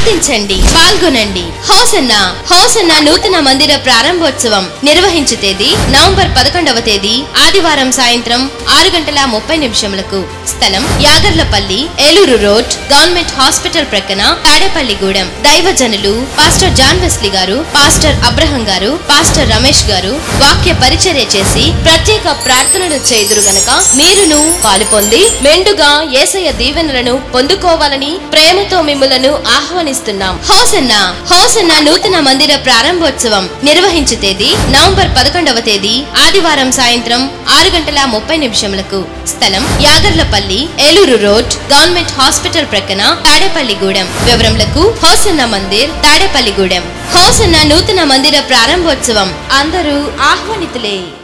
ప్రార్థించండి పాల్గొనండి hosanna hosanna నూతన మందిర ప్రారంభోత్సవం నిర్వహించు తేదీ నవంబర్ పదకొండవ తేదీ ఆదివారం సాయంత్రం ఆరు గంటల ముప్పై నిమిషములకు స్థలం Yagarlapalli Eluru road government hospital ప్రక్కన తాడేపల్లిగూడెం దైవజనులు పాస్టర్ జాన్ వెస్లీ గారు పాస్టర్ అబ్రహం గారు పాస్టర్ రమేష్ గారు వాక్య పరిచర్య చేసి ప్రత్యేక ప్రార్థనలు చేదురు గనక మీరును పాలు పొంది మెండుగా ఏసయ్య దీవెనలను పొందుకోవాలని ప్రేమతో మిమ్ములను ఆహ్వానిస్తున్నాం హోసన్న హోసన్న నూతన మందిర ప్రారంభోత్సవం నిర్వహించు తేదీ నవంబర్ పదకొండవ తేదీ ఆదివారం సాయంత్రం ఆరు గంటల ముప్పై నిమిషములకు స్థలం Yagarlapalli Eluru road government hospital ప్రక్కన తాడేపల్లిగూడెం వివరములకు హోసన్న మందిర్ తాడేపల్లిగూడెం హోసన్న నూతన మందిర ప్రారంభోత్సవం అందరూ ఆహ్వానితులే